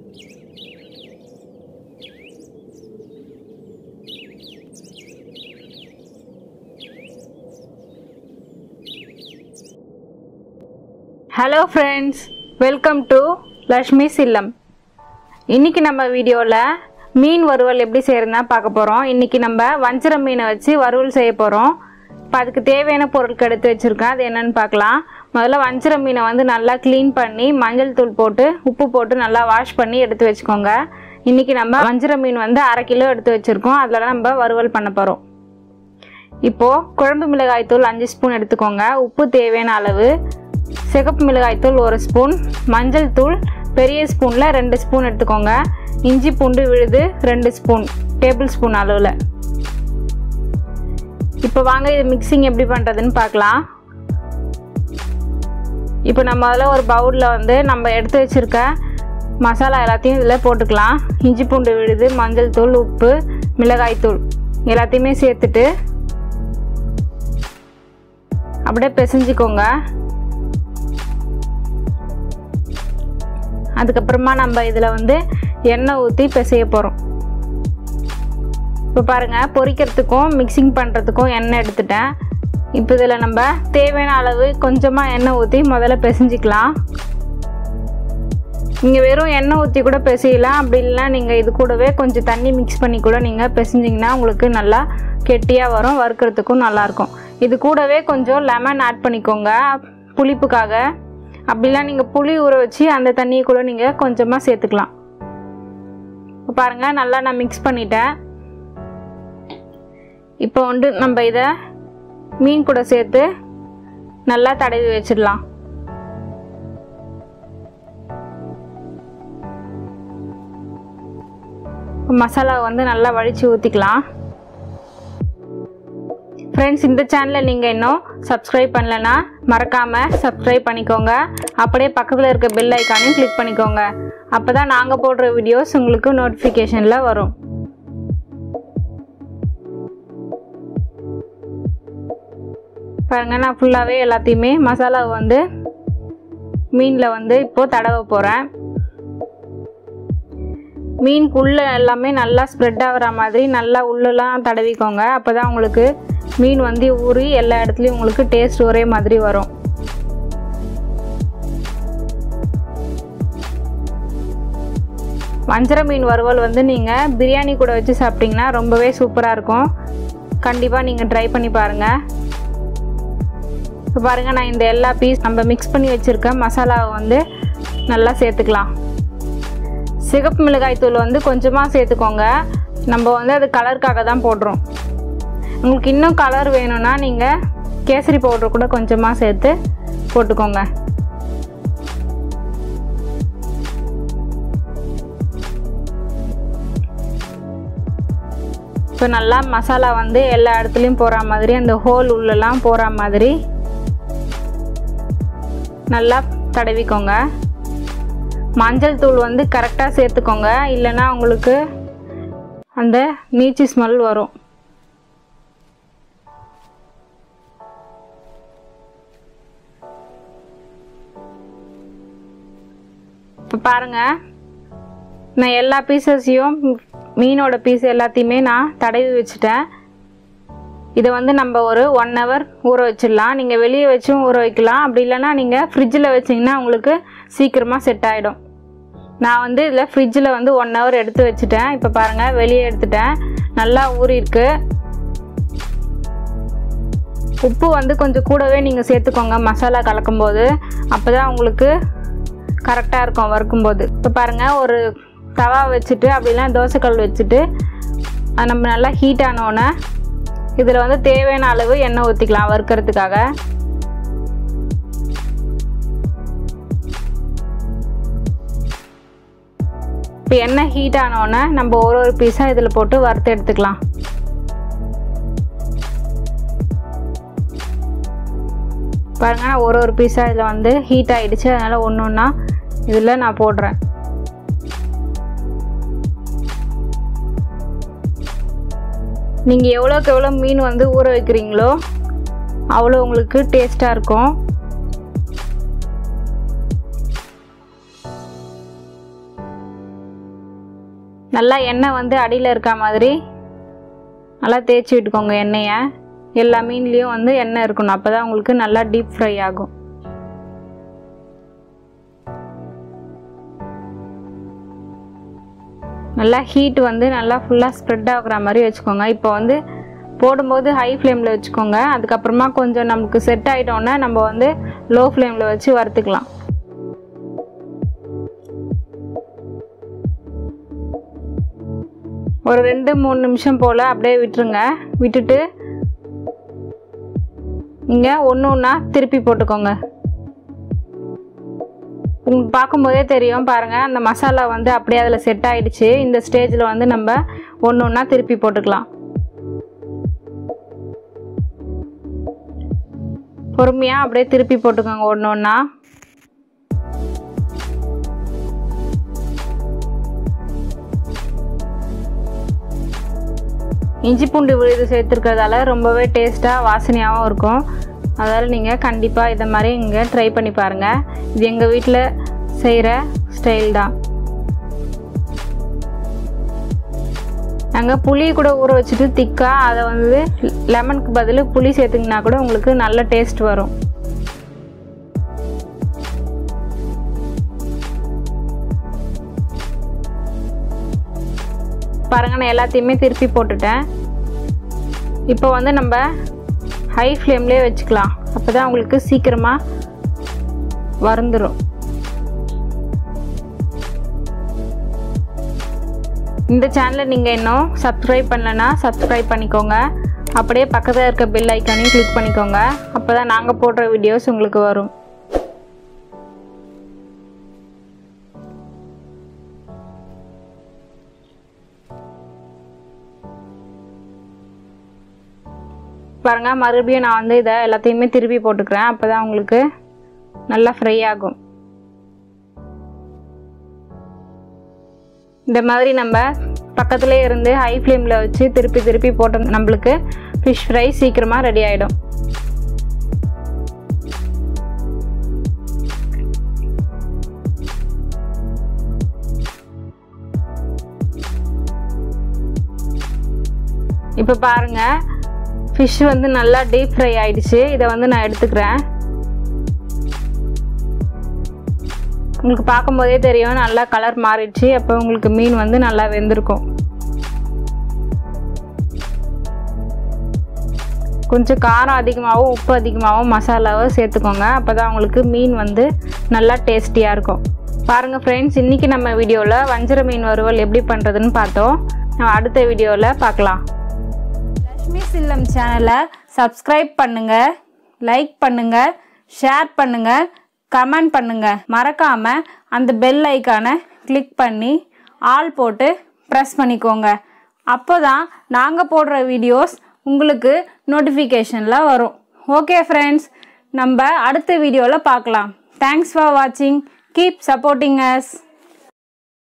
hello friends welcome to Lakshmi Chillam இன்றைக்கி நம்ம வீடியோவில் மீன் வறுவல் எப்படி செய்கிறதுனா பார்க்க போகிறோம் இன்றைக்கி நம்ம வஞ்சரம் மீனை வச்சு வறுவல் செய்ய போகிறோம் இப்போ அதுக்கு தேவையான பொருட்கள் எடுத்து வச்சுருக்கேன் அது என்னென்னு பார்க்கலாம் முதல்ல வஞ்சரம் மீனை வந்து நல்லா க்ளீன் பண்ணி மஞ்சள் தூள் போட்டு உப்பு போட்டு நல்லா வாஷ் பண்ணி எடுத்து வச்சுக்கோங்க இன்றைக்கி நம்ம வஞ்சரம் மீன் வந்து அரை கிலோ எடுத்து வச்சுருக்கோம் அதில் நம்ம வறுவல் பண்ண போகிறோம் இப்போது குழம்பு மிளகாய் தூள் அஞ்சு ஸ்பூன் எடுத்துக்கோங்க உப்பு தேவையான அளவு சிகப்பு மிளகாய் தூள் ஒரு ஸ்பூன் மஞ்சள் தூள் பெரிய ஸ்பூனில் ரெண்டு ஸ்பூன் எடுத்துக்கோங்க இஞ்சி பூண்டு விழுது ரெண்டு ஸ்பூன் டேபிள் ஸ்பூன் அளவில் இப்போ வாங்க இது மிக்சிங் எப்படி பண்ணுறதுன்னு பார்க்கலாம் இப்போ நம்ம முதல்ல ஒரு பவுலில் வந்து நம்ம எடுத்து வச்சுருக்க மசாலா எல்லாத்தையும் இதில் போட்டுக்கலாம் இஞ்சி பூண்டு விழுது மஞ்சள் தூள் உப்பு மிளகாய் தூள் எல்லாத்தையுமே சேர்த்துட்டு அப்படியே பிசைஞ்சிக்கோங்க அதுக்கப்புறமா நம்ம இதில் வந்து எண்ணெய் ஊற்றி பிசைய போகிறோம் இப்போ பாருங்கள் பொரிக்கிறதுக்கும் மிக்சிங் பண்ணுறதுக்கும் எண்ணெய் எடுத்துட்டேன் இப்போ இதில் நம்ம தேவையான அளவு கொஞ்சமாக எண்ணெய் ஊற்றி முதல்ல பிசைஞ்சிக்கலாம் நீங்கள் வெறும் எண்ணெய் ஊற்றி கூட பிசையலாம் அப்படி இல்லைனா நீங்கள் இது கூடவே கொஞ்சம் தண்ணி மிக்ஸ் பண்ணி கூட நீங்கள் பிசைஞ்சிங்கன்னா உங்களுக்கு நல்லா கெட்டியாக வரும் வறுக்கிறதுக்கும் நல்லாயிருக்கும் இது கூடவே கொஞ்சம் லெமன் ஆட் பண்ணிக்கோங்க புளிப்புக்காக அப்படிலாம் நீங்கள் புளி ஊற வச்சு அந்த தண்ணியை கூட நீங்கள் கொஞ்சமாக சேர்த்துக்கலாம் இப்போ பாருங்கள் நல்லா நான் மிக்ஸ் பண்ணிட்டேன் இப்போ வந்து நம்ம இதை மீன் கூட சேர்த்து நல்லா தடவி வச்சிடலாம் மசாலா வந்து நல்லா வழித்து ஊற்றிக்கலாம் ஃப்ரெண்ட்ஸ் இந்த சேனலை நீங்கள் இன்னும் சப்ஸ்கிரைப் பண்ணலன்னா மறக்காமல் சப்ஸ்கிரைப் பண்ணிக்கோங்க அப்படியே பக்கத்தில் இருக்க பெல் ஐக்கானையும் கிளிக் பண்ணிக்கோங்க அப்போ தான் நாங்கள் போடுற வீடியோஸ் உங்களுக்கு நோட்டிஃபிகேஷனில் வரும் பாருங்க நான் ஃபுல்லாகவே எல்லாத்தையுமே மசாலாவை வந்து மீனில் வந்து இப்போது தடவ போகிறேன் மீனுக்குள்ளே எல்லாமே நல்லா ஸ்ப்ரெட் ஆகிற மாதிரி நல்லா உள்ளெல்லாம் தடவிக்கோங்க அப்போ தான் உங்களுக்கு மீன் வந்து ஊறி எல்லா இடத்துலையும் உங்களுக்கு டேஸ்ட் ஒரே மாதிரி வரும் வஞ்சர மீன் வறுவல் வந்து நீங்கள் பிரியாணி கூட வச்சு சாப்பிட்டிங்கன்னா ரொம்பவே சூப்பராக இருக்கும் கண்டிப்பாக நீங்கள் ட்ரை பண்ணி பாருங்கள் இப்போ பாருங்கள் நான் இந்த எல்லா பீஸ் நம்ம மிக்ஸ் பண்ணி வச்சுருக்க மசாலாவை வந்து நல்லா சேர்த்துக்கலாம் சிகப்பு மிளகாய் தூள் வந்து கொஞ்சமாக சேர்த்துக்கோங்க நம்ம வந்து அது கலருக்காக தான் போடுறோம் உங்களுக்கு இன்னும் கலர் வேணும்னா நீங்கள் கேசரி பவுடர் கூட கொஞ்சமாக சேர்த்து போட்டுக்கோங்க இப்போ நல்லா மசாலா வந்து எல்லா இடத்துலையும் போகிற மாதிரி அந்த ஹோல் உள்ளெல்லாம் போகிற மாதிரி நல்லா தடவிக்கோங்க மஞ்சள் தூள் வந்து கரெக்டாக சேர்த்துக்கோங்க இல்லைன்னா உங்களுக்கு அந்த நீச்சி ஸ்மெல் வரும் இப்போ பாருங்கள் நான் எல்லா பீசஸையும் மீனோட பீஸ் எல்லாத்தையுமே நான் தடவி வச்சுட்டேன் இதை வந்து நம்ம ஒரு ஒன் ஹவர் ஊற வச்சிடலாம் நீங்கள் வெளியே வச்சும் ஊற வைக்கலாம் அப்படி இல்லைன்னா நீங்கள் ஃப்ரிட்ஜில் வச்சிங்கன்னா உங்களுக்கு சீக்கிரமாக செட் ஆகிடும் நான் வந்து இதில் ஃப்ரிட்ஜில் வந்து ஒன் ஹவர் எடுத்து வச்சுட்டேன் இப்போ பாருங்கள் வெளியே எடுத்துட்டேன் நல்லா ஊறிருக்கு உப்பு வந்து கொஞ்சம் கூடவே நீங்கள் சேர்த்துக்கோங்க மசாலா கலக்கும்போது அப்போ தான் உங்களுக்கு கரெக்டாக இருக்கும் வறுக்கும்போது இப்போ பாருங்கள் ஒரு தவா வச்சுட்டு அப்படிலாம் தோசைக்கல் வச்சுட்டு அது நம்ம நல்லா ஹீட் ஆனோடனே இதில் வந்து தேவையான அளவு எண்ணெய் ஊற்றிக்கலாம் வறுக்கிறதுக்காக இப்போ எண்ணெய் ஹீட் ஆனோடனே நம்ம ஒரு ஒரு பீஸாக இதில் போட்டு வறுத்து எடுத்துக்கலாம் பாருங்க நான் ஒரு ஒரு பீஸாக இதில் வந்து ஹீட் ஆகிடுச்சு அதனால் ஒன்று ஒன்றா இதில் நான் போடுறேன் நீங்கள் எவ்வளோக்கு எவ்வளோ மீன் வந்து ஊற வைக்கிறீங்களோ அவ்வளோ உங்களுக்கு டேஸ்ட்டாக இருக்கும் நல்லா எண்ணெய் வந்து அடியில் இருக்க மாதிரி நல்லா தேய்ச்சி விட்டுக்கோங்க எண்ணெயை எல்லா மீன்லேயும் வந்து எண்ணெய் இருக்கணும் அப்போ தான் உங்களுக்கு நல்லா டீப் ஃப்ரை ஆகும் நல்லா ஹீட் வந்து நல்லா ஃபுல்லாக ஸ்ப்ரெட் ஆகுற மாதிரி வச்சுக்கோங்க இப்போ வந்து போடும்போது ஹை ஃப்ளேமில் வச்சுக்கோங்க அதுக்கப்புறமா கொஞ்சம் நமக்கு செட் ஆகிட்டோன்னே நம்ம வந்து லோ ஃப்ளேமில் வச்சு வறுத்துக்கலாம் ஒரு ரெண்டு மூணு நிமிஷம் போல் அப்படியே விட்டுருங்க விட்டுட்டு இங்கே ஒன்று ஒன்றா திருப்பி போட்டுக்கோங்க உங்களுக்கு பார்க்கும்போதே தெரியும் பாருங்கள் அந்த மசாலா வந்து அப்படியே அதில் செட் ஆகிடுச்சு இந்த ஸ்டேஜில் வந்து நம்ம ஒன்று ஒன்றா திருப்பி போட்டுக்கலாம் பொறுமையாக அப்படியே திருப்பி போட்டுக்கோங்க ஒன்று ஒன்றா இஞ்சி பூண்டு விழுது சேர்த்துருக்கிறதால ரொம்பவே டேஸ்ட்டாக வாசனையாகவும் இருக்கும் அதனால் நீங்கள் கண்டிப்பாக இதை மாதிரி இங்கே ட்ரை பண்ணி பாருங்கள் இது எங்கள் வீட்டில் செய்கிற ஸ்டைல் தான் நாங்கள் புளி கூட ஊற வச்சுட்டு திக்காக அதை வந்து லெமனுக்கு பதில் புளி சேர்த்துக்கினா கூட உங்களுக்கு நல்ல டேஸ்ட் வரும் பாருங்கள் நான் எல்லாத்தையுமே திருப்பி போட்டுட்டேன் இப்போ வந்து நம்ம ஹை ஃப்ளேம்லேயே வச்சுக்கலாம் அப்போ தான் உங்களுக்கு சீக்கிரமாக வறந்துடும் இந்த சேனலை நீங்கள் இன்னும் சப்ஸ்கிரைப் பண்ணலன்னா சப்ஸ்கிரைப் பண்ணிக்கோங்க அப்படியே பக்கத்தில் இருக்க பெல் ஐக்கானையும் கிளிக் பண்ணிக்கோங்க அப்போ தான் நாங்கள் போடுற வீடியோஸ் உங்களுக்கு வரும் பாருங்க மறுபடியும் நான் வந்து இதை எல்லாத்தையுமே திருப்பி போட்டுக்கிறேன் அப்போ தான் உங்களுக்கு நல்லா ஃப்ரை ஆகும் இந்த மாதிரி நம்ம பக்கத்துலேயே இருந்து ஹை ஃப்ளேமில் வச்சு திருப்பி திருப்பி போட்டோம் நம்மளுக்கு ஃபிஷ் ஃப்ரை சீக்கிரமாக ரெடி ஆகிடும் இப்போ பாருங்கள் ஃபிஷ் வந்து நல்லா டீப் ஃப்ரை ஆயிடுச்சு இதை வந்து நான் எடுத்துக்கிறேன் உங்களுக்கு பார்க்கும்போதே தெரியும் நல்லா கலர் மாறிடுச்சு அப்போ உங்களுக்கு மீன் வந்து நல்லா வெந்திருக்கும் கொஞ்சம் காரம் அதிகமாகவும் உப்பு அதிகமாகவும் மசாலாவும் சேர்த்துக்கோங்க அப்போ தான் உங்களுக்கு மீன் வந்து நல்லா டேஸ்டியாக இருக்கும் பாருங்கள் ஃப்ரெண்ட்ஸ் இன்றைக்கி நம்ம வீடியோவில் வஞ்சர மீன் வறுவல் எப்படி பண்ணுறதுன்னு பார்த்தோம் நம்ம அடுத்த வீடியோவில் பார்க்கலாம் லக்ஷ்மி சில்லம் சேனலை சப்ஸ்கிரைப் பண்ணுங்கள் லைக் பண்ணுங்கள் ஷேர் பண்ணுங்கள் கமெண்ட் பண்ணுங்கள் மறக்காமல் அந்த பெல் ஐக்கானை கிளிக் பண்ணி ஆல் போட்டு ப்ரெஸ் பண்ணிக்கோங்க அப்போ தான் நாங்கள் போடுற வீடியோஸ் உங்களுக்கு நோட்டிஃபிகேஷனில் வரும் ஓகே ஃப்ரெண்ட்ஸ் நம்ம அடுத்த வீடியோவில் பார்க்கலாம் தேங்க்ஸ் ஃபார் வாட்சிங் கீப் சப்போர்ட்டிங் அஸ்